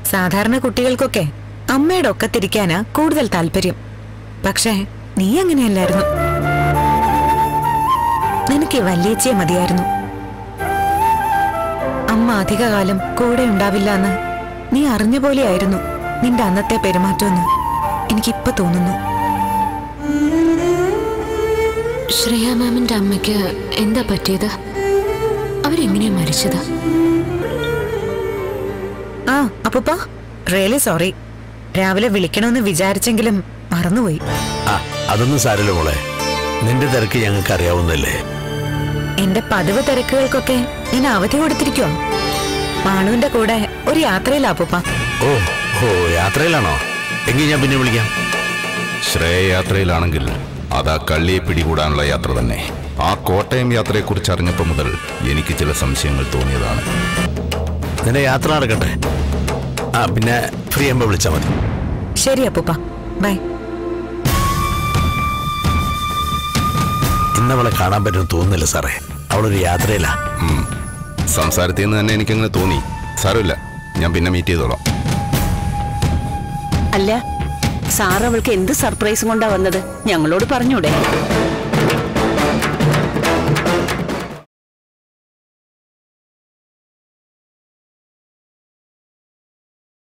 സാധാരണ കുട്ടികൾക്കൊക്കെ അമ്മയുടെ ഒക്കത്തിരിക്കാനാ കൂടുതൽ താല്പര്യം പക്ഷേ നീ അങ്ങനെയല്ലായിരുന്നു നിനക്ക് വല്യേച്ചിയെ മതിയായിരുന്നു അമ്മ അധികകാലം കൂടെ ഉണ്ടാവില്ല എന്ന് നീ അറിഞ്ഞ പോലെയായിരുന്നു നിന്റെ അന്നത്തെ പെരുമാറ്റമെന്ന് എനിക്കിപ്പോ തോന്നുന്നു ശ്രേയ മാമിന്റെ അമ്മയ്ക്ക് എന്താ പറ്റിയത് അവരെങ്ങനെയാ മരിച്ചത് ആ അപ്പൂപ്പ റിയലി സോറി രാവിലെ വിളിക്കണമെന്ന് വിചാരിച്ചെങ്കിലും മറന്നുപോയി ആ അതൊന്നും സാരല്ല മോളെ നിന്റെ തിരക്ക് ഞങ്ങൾക്ക് അറിയാവുന്നല്ലേ എന്റെ പതിവ് തിരക്കുകൾക്കൊക്കെ ഞാൻ അവധി കൊടുത്തിരിക്കുവോ മാളുവിന്റെ കൂടെ ഒരു യാത്രയിലാ അപ്പൂപ്പ ഓ ഓ യാത്രയിലാണോ എങ്കിൽ ഞാൻ പിന്നെ വിളിക്കാം ശ്രേയ യാത്രയിലാണെങ്കിൽ അത് ആ കള്ളിയെ പിടികൂടാനുള്ള യാത്ര തന്നെ ആ കോട്ടയം യാത്രയെക്കുറിച്ച് അറിഞ്ഞപ്പോൾ മുതൽ എനിക്ക് ചില സംശയങ്ങൾ തോന്നിയതാണ് നിന്റെ യാത്ര നടക്കട്ടെ ആ പിന്നെ ഫ്രീ ആകുമ്പോൾ വിളിച്ചാൽ മതി ശരി അപ്പൂപ്പ ബൈ ഇന്ന് അവളെ കാണാൻ പറ്റുമെന്ന് തോന്നുന്നില്ല സാറേ അവളൊരു യാത്രയിലാ ഉം. സംസാരത്തിൽ നിന്ന് തന്നെ എനിക്കങ്ങനെ തോന്നി സാരമില്ല ഞാൻ പിന്നെ മീറ്റ് ചെയ്തോളാം അല്ല സാർ അവൾക്ക് എന്ത് സർപ്രൈസും കൊണ്ടാ വന്നത് ഞങ്ങളോട് പറഞ്ഞൂടെ